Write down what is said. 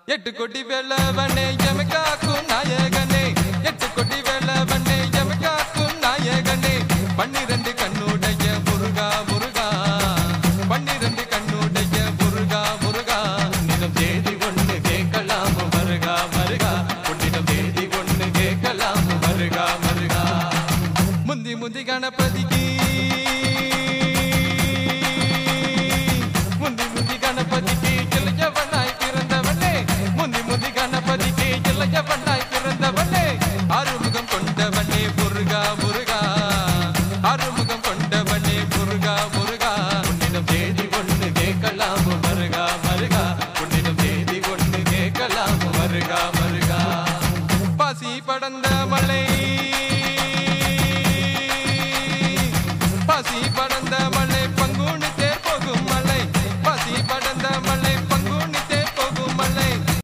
எட்டு கொடி வேலவனே எமக்காக்கும் நாயகனே எட்டு கொடி வேலவனே எமக்காக்கும் நாயகனே பன்னிரண்டு கண்ணுடைய முருகா முருகா பன்னிரண்டு கண்ணுடைய முருகா முருகா உன்னிடம் தேதி ஒண்ணு கேட்கலாம் மருகா மருகா உன்னிடம் தேதி ஒண்ணு கேட்கலாம் மருகா மருகா முந்தி முந்தி கணபதிக்கு முந்தி முந்தி கணபதிக்கு இளையவனாய் பிறந்தவனே முந்தி முந்தி கணபதிக்கு இளையவனாய் பிறந்தவனே ஆறுமுகம் கொண்டவனே முருகா முருகா ஆறுமுகம் கொண்டவனே முருகா முருகா உன்னிடம் தேதி ஒண்ணு கேட்கலாம் மருகா மருகா உன்னிடம் தேதி ஒண்ணு கேட்கலாம் மருகா மருகா பாசி படந்த மலை